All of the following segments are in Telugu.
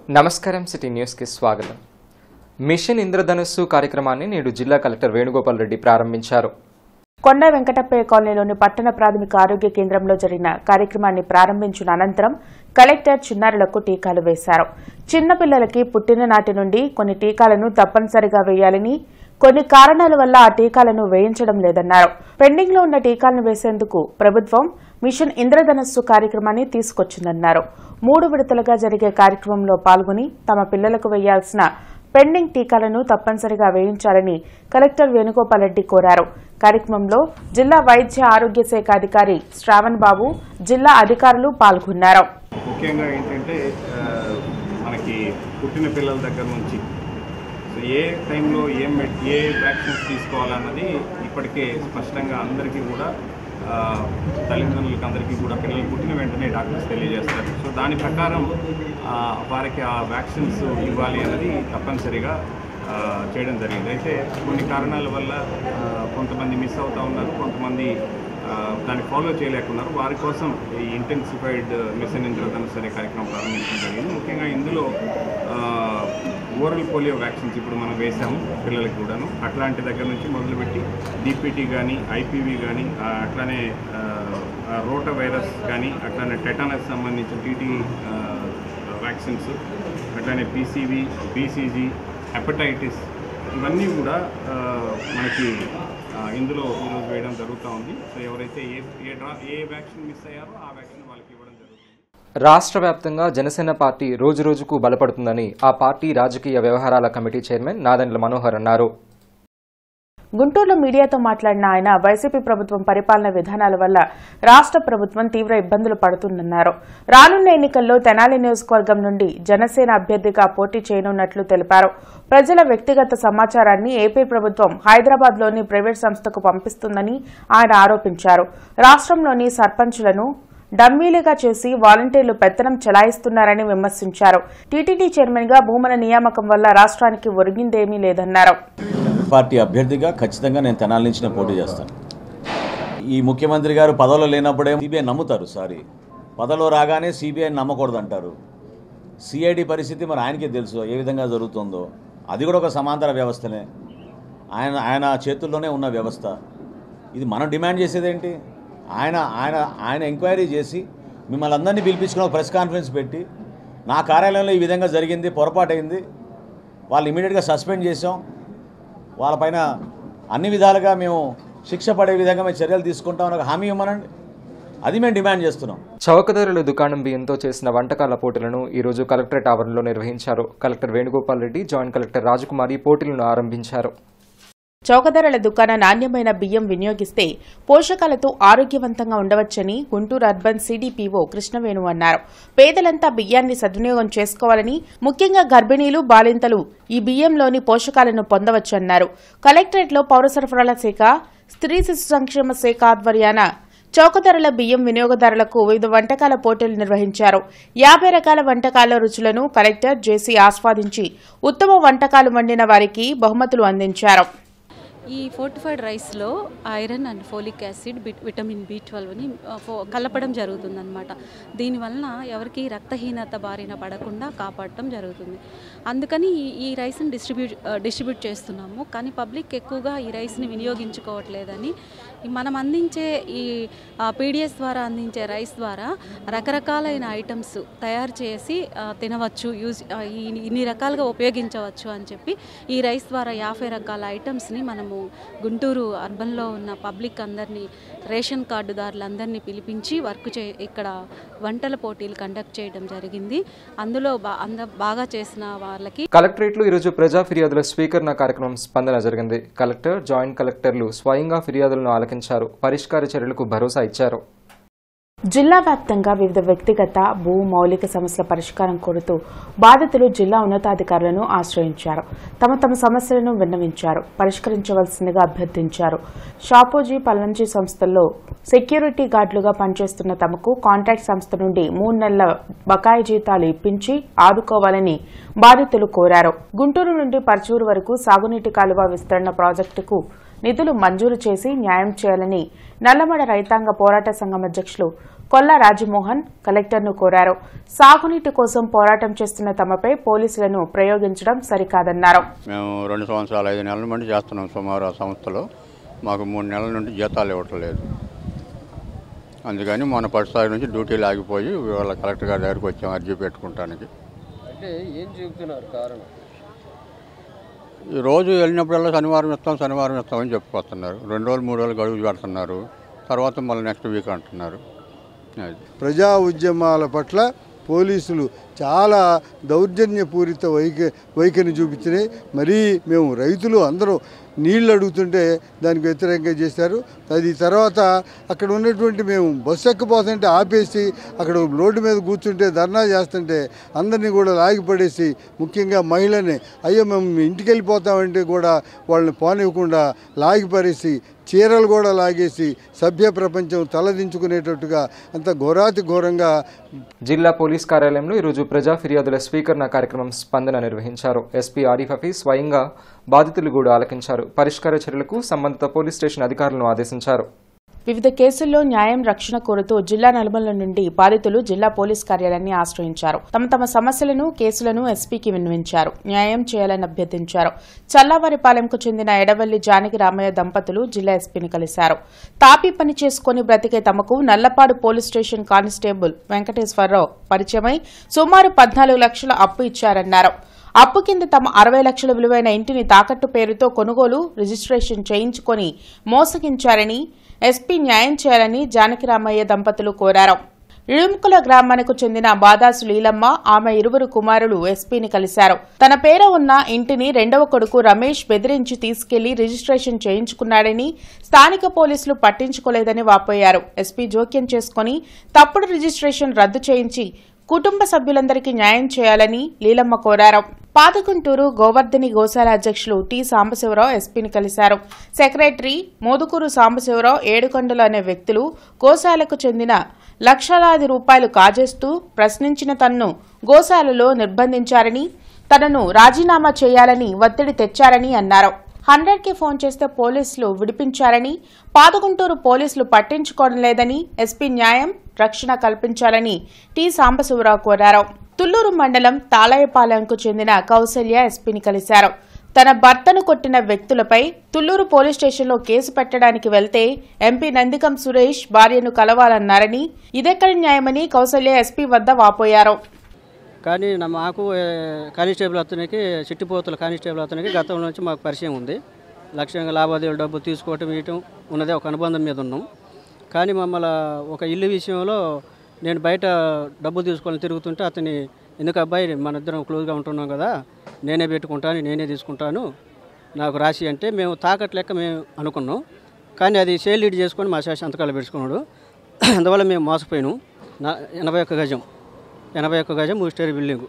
నమస్కారం సిటీ న్యూస్కి స్వాగతం మిషన్ ఇంద్రధనుస్సు కార్యక్రమాన్ని నేడు జిల్లా కలెక్టర్ వేణుగోపాల్ రెడ్డి ప్రారంభించారు కొండ వెంకటప్పయ్య కాలనీలోని పట్టణ ప్రాథమిక ఆరోగ్య కేంద్రంలో జరిగిన కార్యక్రమాన్ని ప్రారంభించిన అనంతరం కలెక్టర్ చిన్నారులకు టీకాలు వేశారు చిన్నపిల్లలకి పుట్టిన నాటి నుండి కొన్ని టీకాలను తప్పనిసరిగా వేయాలని కొన్ని కారణాల వల్ల ఆ టీకాలను వేయించడం లేదన్నారు పెండింగ్ లో ఉన్న టీకాలను వేసేందుకు ప్రభుత్వం మిషన్ ఇంద్రధనస్సు కార్యక్రమాన్ని తీసుకొచ్చిందన్నారు మూడు విడతలుగా జరిగే కార్యక్రమంలో పాల్గొని తమ పిల్లలకు వేయాల్సిన పెండింగ్ టీకాలను తప్పనిసరిగా వేయించాలని కలెక్టర్ వేణుగోపాల్ రెడ్డి కోరారు కార్యక్రమంలో జిల్లా వైద్య ఆరోగ్య శాఖ అధికారి శ్రావణ్ బాబు జిల్లా అధికారులు పాల్గొన్నారు ముఖ్యంగా ఏంటంటే ఆ, మనకి పుట్టిన పిల్లల దగ్గర నుంచి సో ఏ టైంలో ఏం మెడ్ ఏ వ్యాక్సిన్స్ తీసుకోవాలన్నది ఇప్పటికే స్పష్టంగా అందరికీ కూడా ఆ, తల్లిదండ్రులకి అందరికీ కూడా పిల్లలు పుట్టిన వెంటనే డాక్టర్స్ తెలియజేస్తారు సో దాని ప్రకారం ఆ, వారికి ఆ వ్యాక్సిన్స్ ఇవ్వాలి అన్నది తప్పనిసరిగా ఆ, చేయడం జరిగింది అయితే కొన్ని కారణాల వల్ల ఆ, కొంతమంది మిస్ అవుతూ ఉన్నారు కొంతమంది ఆ, దాన్ని ఫాలో చేయలేకున్నారు వారి కోసం ఈ ఇంటెన్సిఫైడ్ మిషన్ ఇంద్రధనుస్ అనే కార్యక్రమం ప్రారంభించడం జరిగింది ముఖ్యంగా ఇందులో ఓరల్ పోలియో వ్యాక్సిన్స్ ఇప్పుడు మనం వేసాము పిల్లలకి కూడాను అట్లాంటి దగ్గర నుంచి మొదలుపెట్టి డిపిటీ కానీ ఐపీవీ కానీ అట్లానే రోటా వైరస్ కానీ అట్లానే టెటానస్ సంబంధించిన టీటీ వ్యాక్సిన్స్ అట్లానే పీసీవీ బీసీజీ హెపటైటిస్ ఇవన్నీ కూడా ఆ, మనకి ఆ, ఇందులో ఈరోజు వేయడం జరుగుతూ ఉంది సో ఎవరైతే ఏ ఏ డ్రా ఏ వ్యాక్సిన్ మిస్ అయ్యారో ఆ వ్యాక్సిన్ వాళ్ళకి ఇవ్వడం జరుగుతుంది రాష్ట్ర వ్యాప్తంగా జనసేన పార్టీ రోజురోజుకు బలపడుతుందని ఆ పార్టీ రాజకీయ వ్యవహారాల కమిటీ చైర్మన్ నాదెండ్ల మనోహర్ అన్నారు గుంటూరులో మీడియాతో మాట్లాడిన ఆయన వైసీపీ ప్రభుత్వం పరిపాలన విధానాల వల్ల రాష్ట్ర ప్రభుత్వం తీవ్ర ఇబ్బందులు పడుతుందన్నారు రానున్న ఎన్నికల్లో తెనాలి నియోజకవర్గం నుండి జనసేన అభ్యర్థిగా పోటీ చేయనున్నట్లు తెలిపారు ప్రజల వ్యక్తిగత సమాచారాన్ని ఏపీ ప్రభుత్వం హైదరాబాద్లోని ప్రైవేట్ సంస్థకు పంపిస్తుందని ఆయన ఆరోపించారు రాష్ట్రంలోని సర్పంచులను డమ్మీలుగా చేసి వాలంటీర్లు పెత్తనం చెలాయిస్తున్నారని విమర్శించారు టీటీడీ చైర్మన్ గా భూముల నియామకం వల్ల రాష్ట్రానికి ఒరిగిందేమీ లేదన్నారు పార్టీ అభ్యర్థిగా ఖచ్చితంగా నేను తెనాలి నుంచి నేను పోటీ చేస్తాను ఈ ముఖ్యమంత్రి గారు పదవిలో లేనప్పుడే సిబిఐ నమ్ముతారు సారీ పదవిలో రాగానే సిబిఐ నమ్మకూడదు అంటారు సిఐడి పరిస్థితి మరి ఆయనకే తెలుసు ఏ విధంగా జరుగుతుందో అది కూడా ఒక సమాంతర వ్యవస్థనే ఆయన ఆయన చేతుల్లోనే ఉన్న వ్యవస్థ ఇది మనం డిమాండ్ చేసేదేంటి ఆయన ఆయన ఆయన ఎంక్వైరీ చేసి మిమ్మల్ని అందరినీ పిలిపించుకుని ఒక ప్రెస్ కాన్ఫరెన్స్ పెట్టి నా కార్యాలయంలో ఈ విధంగా జరిగింది పొరపాటు అయింది వాళ్ళు ఇమీడియట్గా సస్పెండ్ చేసాం వాళ్ళపైన అన్ని విధాలుగా మేము శిక్ష పడే విధంగా మేము చర్యలు తీసుకుంటామని ఒక హామీ ఇవ్వమనండి అది మేము డిమాండ్ చేస్తున్నాం చౌకధరల దుకాణం బియ్యంతో చేసిన వంటకాల పోటీలను ఈ రోజు కలెక్టరేట్ ఆవరణలో నిర్వహించారు collector Venugopal Reddy joint collector Rajakumari పోటీలను ఆరంభించారు చౌకధరల దుకాణ నాణ్యమైన బియ్యం వినియోగిస్తే పోషకాలతో ఆరోగ్యవంతంగా ఉండవచ్చని గుంటూరు అర్బన్ సిడిపిఓ కృష్ణవేణు అన్నారు పేదలంతా బియ్యాన్ని సద్వినియోగం చేసుకోవాలని ముఖ్యంగా గర్భిణీలు బాలింతలు ఈ బియ్యంలోని పోషకాలను పొందవచ్చన్నారు కలెక్టరేట్లో పౌర సరఫరాల శాఖ స్త్రీ శిశు సంక్షేమ శాఖ ఆధ్వర్యాన చౌకధరల బియ్యం వినియోగదారులకు వివిధ వంటకాల పోటీలు నిర్వహించారు యాభై రకాల వంటకాల రుచులను కలెక్టర్ జేసీ ఆస్వాదించి ఉత్తమ వంటకాలు వండిన వారికి బహుమతులు అందించారు ఈ ఫోర్టిఫైడ్ రైస్లో ఐరన్ అండ్ ఫోలిక్ యాసిడ్ బిట్ విటమిన్ బి ట్వెల్వ్ని కలపడం జరుగుతుందన్నమాట దీనివలన ఎవరికి రక్తహీనత బారిన పడకుండా కాపాడటం జరుగుతుంది అందుకని ఈ- ఈ రైస్ని డిస్ట్రిబ్యూట్ డిస్ట్రిబ్యూట్ చేస్తున్నాము కానీ పబ్లిక్ ఎక్కువగా ఈ రైస్ని వినియోగించుకోవట్లేదని ఈ మనం అందించే ఈ పీడిఎస్ ద్వారా అందించే రైస్ ద్వారా రకరకాలైన ఐటమ్స్ తయారు చేసి ఆ, తినవచ్చు యూజ్ ఆ, ఈ- ఇన్ని రకాలుగా ఉపయోగించవచ్చు అని చెప్పి ఈ రైస్ ద్వారా యాభై రకాల ఐటమ్స్ని మనము గుంటూరు అర్బన్లో ఉన్న పబ్లిక్ అందరినీ రేషన్ కార్డుదారులందరినీ పిలిపించి వర్క్ చే ఇక్కడ వంటల పోటీలు కండక్ట్ చేయడం జరిగింది అందులో బా అంద బాగా చేసిన వాళ్ళకి కలెక్టరేట్లో ఈరోజు ప్రజా ఫిర్యాదుల స్వీకరణ కార్యక్రమం స్పందన జరిగింది కలెక్టర్ జాయింట్ కలెక్టర్లు స్వయంగా ఫిర్యాదులను ఆలకించారు పరిష్కార చర్యలకు భరోసా ఇచ్చారు జిల్లా వ్యాప్తంగా వివిధ వ్యక్తిగత భూ మౌలిక సమస్యల పరిష్కారం కోరుతూ బాధితులు జిల్లా ఉన్నతాధికారులను ఆశ్రయించారు తమ తమ సమస్యలను విన్నవించారు పరిష్కరించవలసిందిగా అభ్యర్థించారు షాపోజీ పల్లంజీ సంస్థల్లో సెక్యూరిటీ గార్డులుగా పనిచేస్తున్న తమకు కాంట్రాక్ట్ సంస్థ నుండి మూడు నెలల బకాయి జీతాలు ఇప్పించి ఆదుకోవాలని బాధితులు కోరారు గుంటూరు నుండి పర్చూరు వరకు సాగునీటి కాలువ విస్తరణ ప్రాజెక్టుకు నిధులు మంజూరు చేసి న్యాయం చేయాలని నల్లమడ రైతాంగ పోరాట సంఘం అధ్యక్షులు కొల్లా రాజమోహన్ కలెక్టర్ను కోరారు సాగునీటి కోసం పోరాటం చేస్తున్న తమపై పోలీసులను ప్రయోగించడం సరికాదన్నారు మేము రెండు సంవత్సరాలు ఐదు నెలల నుండి చేస్తున్నాం సుమారు ఆ సంస్థలో మాకు మూడు నెలల నుండి జీతాలు ఇవ్వటం లేదు అందుకని మొన్న పట్టుసారి నుంచి డ్యూటీలు ఆగిపోయి వాళ్ళ కలెక్టర్ గారి దగ్గరికి వచ్చాం అర్జీ పెట్టుకుంటానికి అంటే ఏం చెబుతున్నారు కారణం ఈ రోజు వెళ్ళినప్పుడల్లా శనివారం ఇస్తాం శనివారం ఇస్తామని చెప్పుకొస్తున్నారు రెండు రోజులు మూడు రోజులు గడువు పెడుతున్నారు తర్వాత మళ్ళీ నెక్స్ట్ వీక్ అంటున్నారు అది ప్రజా ఉద్యమాల పట్ల పోలీసులు చాలా దౌర్జన్యపూరిత వైఖ వైఖరిని చూపించినాయి మరీ మేము రైతులు అందరూ నీళ్లు అడుగుతుంటే దానికి వ్యతిరేకంగా చేశారు అది తర్వాత అక్కడ ఉన్నటువంటి మేము బస్సు ఎక్కపోతుంటే ఆపేసి అక్కడ రోడ్డు మీద కూర్చుంటే ధర్నా చేస్తుంటే అందరినీ కూడా లాగిపడేసి ముఖ్యంగా మహిళని అయ్యో మేము ఇంటికి వెళ్ళిపోతామంటే కూడా వాళ్ళని పోనివ్వకుండా లాగిపడేసి చీరలు కూడా లాగేసి సభ్య ప్రపంచం తలదించుకునేటట్టుగా అంత ఘోరాతి ఘోరంగా జిల్లా పోలీస్ కార్యాలయంలో ఈరోజు ప్రజా ఫిర్యాదుల స్వీకరణ కార్యక్రమం స్పందన నిర్వహించారు ఎస్పీ ఆరిఫ్ హఫీజ్ స్వయంగా బాధితులు కూడా ఆలకించారు పరిష్కార చర్యలకు సంబంధిత పోలీస్ స్టేషన్ అధికారులను ఆదేశించారు వివిధ కేసుల్లో న్యాయం రక్షణ కోరుతూ జిల్లా నలుమల నుండి బాధితులు జిల్లా పోలీస్ కార్యాలయాన్ని ఆశ్రయించారు తమ తమ సమస్యలను కేసులను ఎస్పీకి విన్నవించారు న్యాయం చేయాలని అభ్యర్థించారు చల్లావారిపాలెంకు చెందిన ఎడవల్లి జానకి రామయ్య దంపతులు జిల్లా ఎస్పీని కలిశారు తాపీ పని చేసుకుని బ్రతికే తమకు Nallapadu police station constable Venkateswara Rao పరిచయమై సుమారు పద్నాలుగు లక్షల అప్పు ఇచ్చారన్నారు అప్పు కింద తమ అరవై లక్షల విలువైన ఇంటిని తాకట్టు పేరుతో కొనుగోలు రిజిస్ట్రేషన్ చేయించుకొని మోసగించారని ఎస్పీ న్యాయం చేయాలని జానకిరామయ్య దంపతులు కోరారు ఇడుముకుల గ్రామానికి చెందిన బాదాసు లీలమ్మ ఆమె ఇరువురు కుమారులు ఎస్పీని కలిశారు తన పేర ఉన్న ఇంటిని రెండవ కొడుకు రమేష్ బెదిరించి తీసుకెళ్లి రిజిస్ట్రేషన్ చేయించుకున్నాడని స్థానిక పోలీసులు పట్టించుకోలేదని వాపోయారు ఎస్పీ జోక్యం చేసుకుని తప్పుడు రిజిస్ట్రేషన్ రద్దు చేయించి కుటుంబ సభ్యులందరికీ న్యాయం చేయాలని లీలమ్మ కోరారు పాదగుంటూరు గోవర్ధని గోశాల అధ్యక్షులు టి సాంబశివరావు ఎస్పీని కలిశారు సెక్రటరీ మోదుకూరు సాంబశివరావు ఏడుకొండలు అనే వ్యక్తులు గోశాలకు చెందిన లక్షలాది రూపాయలు కాజేస్తూ ప్రశ్నించిన తన్ను గోశాలలో నిర్బంధించారని తనను రాజీనామా చేయాలని ఒత్తిడి తెచ్చారని అన్నారు హండ్రెడ్ కి ఫోన్ చేస్తే పోలీసులు విడిపించారని పాదగుంటూరు పోలీసులు పట్టించుకోవడం లేదని ఎస్పీ న్యాయం రక్షణ కల్పించాలని టి సాంబశివరావు కోరారు తుళ్లూరు మండలం తాళయపాలెంకు చెందిన కౌసల్య ఎస్పీని కలిశారు తన భర్తను కొట్టిన వ్యక్తులపై తుళ్లూరు పోలీస్ స్టేషన్లో కేసు పెట్టడానికి వెళ్తే ఎంపీ నందికం సురేష్ భార్యను కలవాలన్నారని ఇదెక్కడి న్యాయమని కౌసల్య ఎస్పీ వద్ద వాపోయారు కానీ నా మాకు ఏ, కానిస్టేబుల్ అతనికి చిట్టిపోతుల కానిస్టేబుల్ అతనికి గతం నుంచి మాకు పరిచయం ఉంది లక్ష్యంగా లావాదేవీలు డబ్బు తీసుకోవటం ఇయటం ఉన్నదే ఒక అనుబంధం మీద ఉన్నాం కానీ మమ్మల్ని ఒక ఇల్లు విషయంలో నేను బయట డబ్బు తీసుకొని తిరుగుతుంటే అతని ఎందుకు అబ్బాయి మన ఇద్దరం క్లోజ్గా ఉంటున్నాం కదా నేనే పెట్టుకుంటాను నేనే తీసుకుంటాను నాకు రాసి అంటే మేము తాకట్టు లెక్క మేము అనుకున్నాం కానీ అది సేల్ లీడ్ చేసుకొని మా శాస సంతకాలు పెట్టుకున్నాడు అందువల్ల మేము మోసపోయినాం నా ఎనభై ఒక్క గజం ఎనభై ఒక్క గజం మూస్టేరి బిల్డింగ్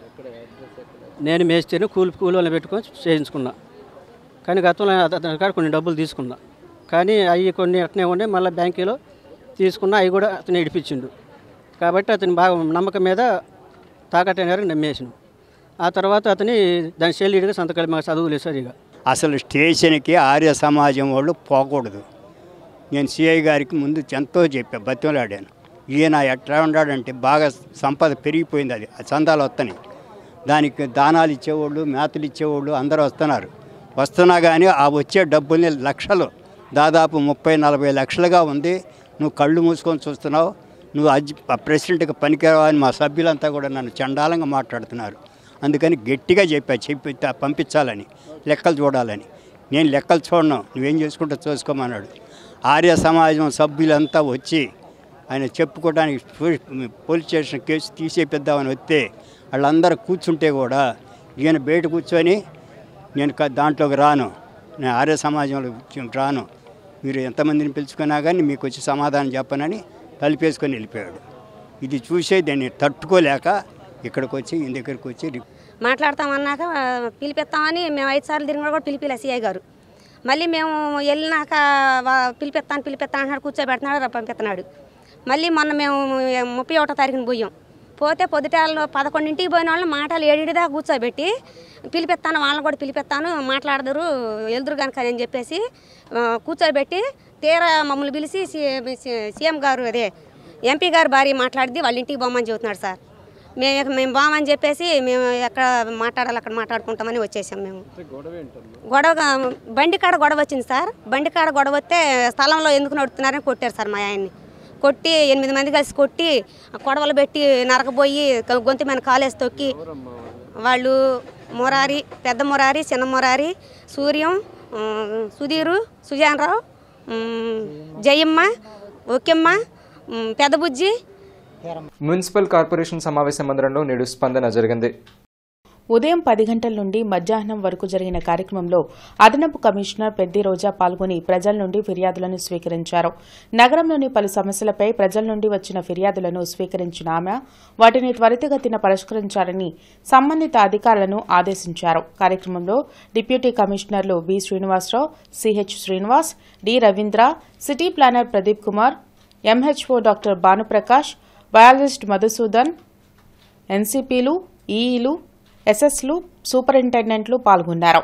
నేను మేస్త్రిని కూలి కూలి వాళ్ళని పెట్టుకొని చేయించుకున్నా కానీ గతంలో అత- అతని కాడ కొన్ని డబ్బులు తీసుకున్నా కానీ అవి కొన్ని అట్నే ఉండే మళ్ళీ బ్యాంకులో తీసుకున్నా అవి కూడా అతను ఇడిపించిండు కాబట్టి అతని బాగా నమ్మకం మీద తాకట్టు గారికి నమ్మేసిన ఆ తర్వాత అతని దాని చెల్లిడిగా సంతకాలు మాకు చదువులేదు సరిగా అసలు స్టేషన్కి ఆర్య సమాజం వాళ్ళు పోకూడదు నేను సిఐ గారికి ముందు ఎంతో చెప్పా బతిమలాడాను ఈయన ఎట్లా ఉన్నాడంటే బాగా సంపద పెరిగిపోయింది అది ఆ చందాలు వస్తున్నాయి దానికి దానాలు ఇచ్చేవాళ్ళు మేతలు ఇచ్చేవాళ్ళు అందరూ వస్తున్నారు వస్తున్నా కానీ ఆ వచ్చే డబ్బుల్ని లక్షలు దాదాపు ముప్పై నలభై లక్షలుగా ఉంది నువ్వు కళ్ళు మూసుకొని చూస్తున్నావు నువ్వు అజ్ ప్రెసిడెంట్కి పనికిరావు అని మా సభ్యులంతా కూడా నన్ను చండాలంగా మాట్లాడుతున్నారు అందుకని గట్టిగా చెప్పా చెప్పి త- పంపించాలని లెక్కలు చూడాలని నేను లెక్కలు చూడను నువ్వేం చేసుకుంటూ చూసుకోమన్నాడు ఆర్య సమాజం సభ్యులంతా వచ్చి ఆయన చెప్పుకోవడానికి పో- పోలీస్ స్టేషన్ కేసు తీసేపిద్దామని వస్తే వాళ్ళందరూ కూర్చుంటే కూడా ఈయన బయట కూర్చొని నేను క- దాంట్లోకి రాను నేను ఆర్య సమాజంలో రాను మీరు ఎంతమందిని పిలుచుకున్నా కానీ మీకు వచ్చి సమాధానం చెప్పనని తలిపేసుకొని వెళ్ళిపోయాడు ఇది చూసే దాన్ని తట్టుకోలేక ఇక్కడికి వచ్చి ఈయన దగ్గరికి వచ్చి రి- మాట్లాడతామన్నాక ఆ, పిలిపిస్తామని మేము ఐదు సార్లు తిరిగినా కూడా పిలిపిలే సిఐ గారు మళ్ళీ మేము వెళ్ళినాక వా- పిలిపిస్తాను పిలిపిస్తాను అంటున్నాడు కూర్చోబెడుతున్నాడు రా పంపిస్తున్నాడు మళ్ళీ మొన్న మేము ముప్పై ఒకటో తారీఖున పోయాం పోతే పొద్దుటాలలో పదకొండింటికి పోయిన వాళ్ళని మాటలు ఏడిదా కూర్చోబెట్టి పిలిపిస్తాను వాళ్ళని కూడా పిలిపిస్తాను మాట్లాడదురు ఎదురు కనుక అని చెప్పేసి ఆ, కూర్చోబెట్టి తీరా మమ్మల్ని పిలిచి సి- సి- సీఎం గారు అదే ఎంపీ గారు భార్య మాట్లాడిద్ది వాళ్ళ ఇంటికి బొమ్మని చెబుతున్నాడు సార్ మేము ఇక మేము బామని చెప్పేసి మేము ఎక్కడ మాట్లాడాలి అక్కడ మాట్లాడుకుంటామని వచ్చేసాం మేము గొడవ బండి కాడ గొడవ వచ్చింది సార్ బండి కాడ గొడవ వస్తే స్థలంలో ఎందుకు నడుపుతున్నారని కొట్టారు సార్ మా ఆయన్ని కొట్టి ఎనిమిది మంది కలిసి కొట్టి కొడవలు పెట్టి నరకబోయి గొంతు మీద కాలేసి తొక్కి వాళ్ళు మురారి పెద్ద మురారి చిన్న మురారి సూర్యం ఆ, సుధీరు సుజానరావు ఉమ్, జయమ్మ ఒకెమ్మ ఉమ్, పెద్ద బుజ్జి మున్సిపల్ కార్పొరేషన్ సమావేశ మందిరంలో నేడు స్పందన జరిగింది ఉదయం పది గంటల నుండి మధ్యాహ్నం వరకు జరిగిన కార్యక్రమంలో అదనపు కమిషనర్ పెద్ది రోజా పాల్గొని ప్రజల నుండి ఫిర్యాదులను స్వీకరించారు నగరంలోని పలు సమస్యలపై ప్రజల నుండి వచ్చిన ఫిర్యాదులను స్వీకరించిన ఆమె వాటిని త్వరితగతిన పరిష్కరించాలని సంబంధిత అధికారులను ఆదేశించారు కార్యక్రమంలో డిప్యూటీ కమిషనర్లు B Srinivasa Rao CH Srinivas D Ravindra city planner Pradeep Kumar MHO doctor Bhanuprakash biologist Madhusudan ఎన్సీపీలు ఈఈలు ఎస్ఎస్లు సూపరింటెండెంట్లు పాల్గొన్నారు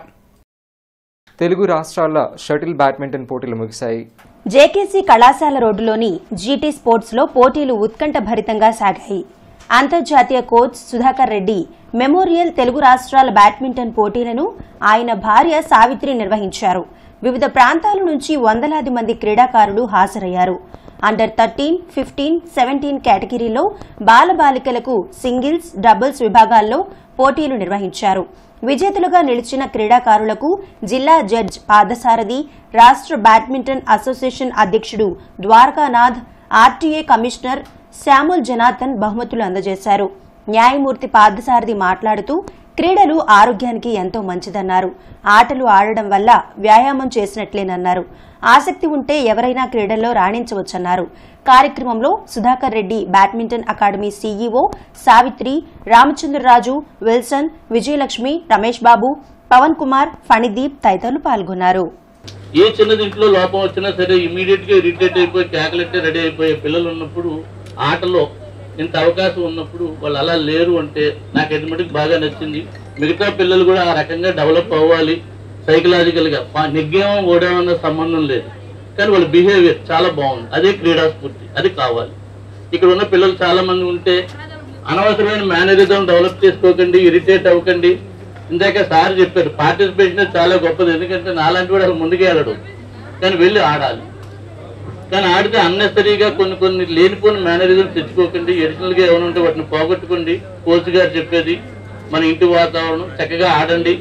తెలుగు రాష్ట్రాల షటిల్ బ్యాడ్మింటన్ పోటీలు ముగిశాయి జేకేసీ కళాశాల రోడ్డులోని జీటీ స్పోర్ట్స్లో పోటీలు ఉత్కంఠ భరితంగా సాగాయి అంతర్జాతీయ కోచ్ సుధాకర్ రెడ్డి మెమోరియల్ తెలుగు రాష్ట్రాల బ్యాడ్మింటన్ పోటీలను ఆయన భార్య సావిత్రి నిర్వహించారు వివిధ ప్రాంతాల నుంచి వందలాది మంది క్రీడాకారులు హాజరయ్యారు అండర్ థర్టీన్ ఫిఫ్టీన్ సెవెంటీన్ కేటగిరీలో బాలబాలికలకు సింగిల్స్ డబుల్స్ విభాగాల్లో పోటీలు నిర్వహించారు విజేతలుగా నిలిచిన క్రీడాకారులకు జిల్లా జడ్జ్ పాదసారథి రాష్ట్ర బ్యాడ్మింటన్ అసోసియేషన్ అధ్యక్షుడు Dwarakanath RTA commissioner Samuel Janardhan బహుమతులు అందజేశారు న్యాయమూర్తి పాదసారథి మాట్లాడుతూ క్రీడలు ఆరోగ్యానికి ఎంతో మంచిదన్నారు ఆటలు ఆడడం వల్ల వ్యాయామం చేసినట్లేనన్నారు ఆసక్తి ఉంటే ఎవరైనా క్రీడల్లో రాణించవచ్చన్నారు కార్యక్రమంలో Sudhakar Reddy badminton academy CEO Savitri Ramachandra Raju Wilson Vijayalakshmi Ramesh Babu Pavan Kumar Phanideep తదితరులు పాల్గొన్నారు ఏ చిన్నది ఇంట్లో లోపం వచ్చినా సరే ఇమీడియట్ గా ఇరిటేట్ అయిపోయి కేకలెట్టే రెడీ అయిపోయే పిల్లలు ఉన్నప్పుడు ఆటలో ఇంత అవకాశం ఉన్నప్పుడు వాళ్ళు అలా లేరు అంటే నాకు అది మటుకు బాగా నచ్చింది మిగతా పిల్లలు కూడా ఆ రకంగా డెవలప్ అవ్వాలి సైకలాజికల్ గా పా- నెగ్గేమో ఓడామన్న సంబంధం లేదు కానీ వాళ్ళ బిహేవియర్ చాలా బాగుంది అదే క్రీడా స్ఫూర్తి అది కావాలి ఇక్కడ ఉన్న పిల్లలు చాలా మంది ఉంటే అనవసరమైన మేనరిజం డెవలప్ చేసుకోకండి ఇరిటేట్ అవ్వకండి ఇందాక సార్ చెప్పారు పార్టిసిపేషన్ చాలా గొప్పది ఎందుకంటే నాలాంటి వాడు అసలు ముందుకే వెళ్ళడు కానీ వెళ్ళి ఆడాలి కానీ ఆడితే అన్నెసరీగా కొన్ని కొన్ని లేనిపోయిన మేనరిజం తెచ్చుకోకండి అడిషనల్ గా ఏమైనా ఉంటే వాటిని పోగొట్టుకోండి కోచ్ గారు చెప్పేది మన ఇంటి వాతావరణం చక్కగా ఆడండి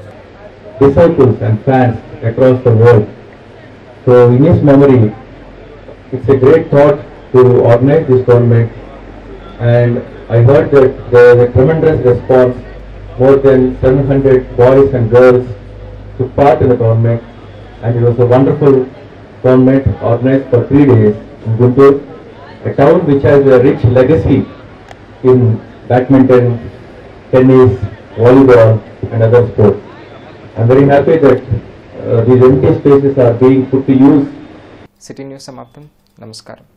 disciples and fans across the world. So in his memory, it's a great thought to organize this tournament and I heard that there was a tremendous response. More than 700 boys and girls took part in the tournament and it was a wonderful tournament organized for three days in Guntur, a town which has a rich legacy in badminton, tennis, volleyball and other sports. I'm very happy that uh, these empty spaces are being put to use city news సమాప్తం నమస్కారం